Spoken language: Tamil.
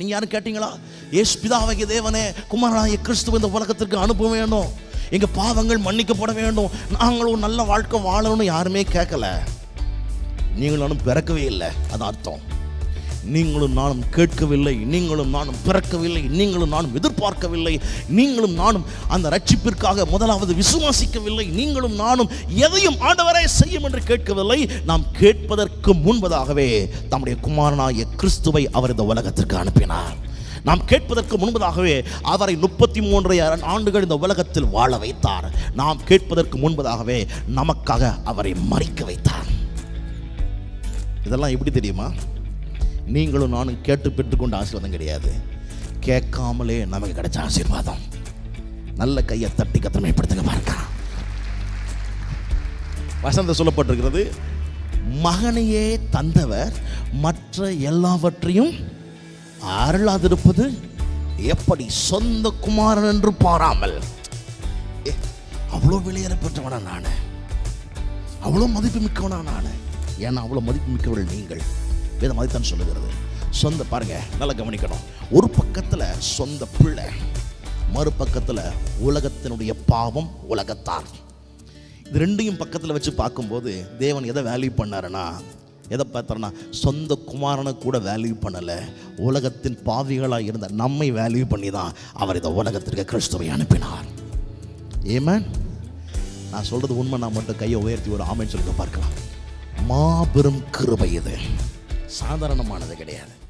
நீங்க யாரும் கேட்டீங்களா ஏசு பிதாவாகிய தேவனே குமாரனாகிய கிறிஸ்துவ இந்த உலகத்திற்கு அனுப்ப வேண்டும் எங்க பாவங்கள் மன்னிக்கப்பட வேண்டும் நாங்களும் நல்ல வாழ்க்கை வாழணும்னு யாருமே கேட்கல நீங்களும் நானும் பிறக்கவே இல்லை அது அர்த்தம் நீங்களும் நானும் கேட்கவில்லை நீங்களும் நானும் பிறக்கவில்லை நீங்களும் நானும் எதிர்பார்க்கவில்லை நீங்களும் நானும் அந்த ரட்சிப்பிற்காக முதலாவது விசுவாசிக்கவில்லை நீங்களும் நானும் எதையும் ஆண்டவரே செய்யும் என்று கேட்கவில்லை நாம் கேட்பதற்கு முன்பதாகவே தம்முடைய குமாரனாகிய கிறிஸ்துவை அவர் இந்த உலகத்திற்கு அனுப்பினார் நாம் கேட்பதற்கு முன்பதாகவே அவரை முப்பத்தி மூன்று ஆண்டுகள் இந்த உலகத்தில் வாழ வைத்தார் நாம் கேட்பதற்கு முன்பதாகவே நமக்காக அவரை மறிக்க வைத்தார் இதெல்லாம் எப்படி தெரியுமா நீங்களும் நானும் கேட்டு பெற்றுக்கொண்ட ஆசீர்வாதம் கிடையாது கேட்காமலே நமக்கு கிடைச்ச ஆசீர்வாதம் நல்ல கையை தட்டி கத்தமைப்படுத்துங்க பாருங்க வசந்த சொல்லப்பட்டிருக்கிறது மகனையே தந்தவர் மற்ற எல்லாவற்றையும் அருளாதிருப்பது எப்படி சொந்த குமாரன் என்று பாராமல் ஏ, அவ்வளோ விலையேற பெற்றவனா நான் அவ்வளோ மதிப்பு மிக்கவனா நான் ஏன்னா அவ்வளோ மதிப்பு மிக்கவர்கள் நீங்கள் வேத மதித்தான் சொல்லுகிறது சொந்த பாருங்க நல்லா கவனிக்கணும் ஒரு பக்கத்தில் சொந்த பிள்ளை மறுபக்கத்தில் உலகத்தினுடைய பாவம் உலகத்தார் இது ரெண்டையும் பக்கத்தில் வச்சு பார்க்கும்போது தேவன் எதை வேல்யூ பண்ணாருன்னா எதை பார்த்தாருன்னா சொந்த குமாரனை கூட வேல்யூ பண்ணலை உலகத்தின் பாவிகளாக இருந்த நம்மை வேல்யூ பண்ணி தான் அவர் இந்த உலகத்திற்கு கிறிஸ்துவை அனுப்பினார் ஏமேன் நான் சொல்றது உண்மை நான் மட்டும் கையை உயர்த்தி ஒரு ஆமைன்னு சொல்லிட்டு பார்க்கலாம் மாபெரும் கிருபை இது சாதாரணமானது கிடையாது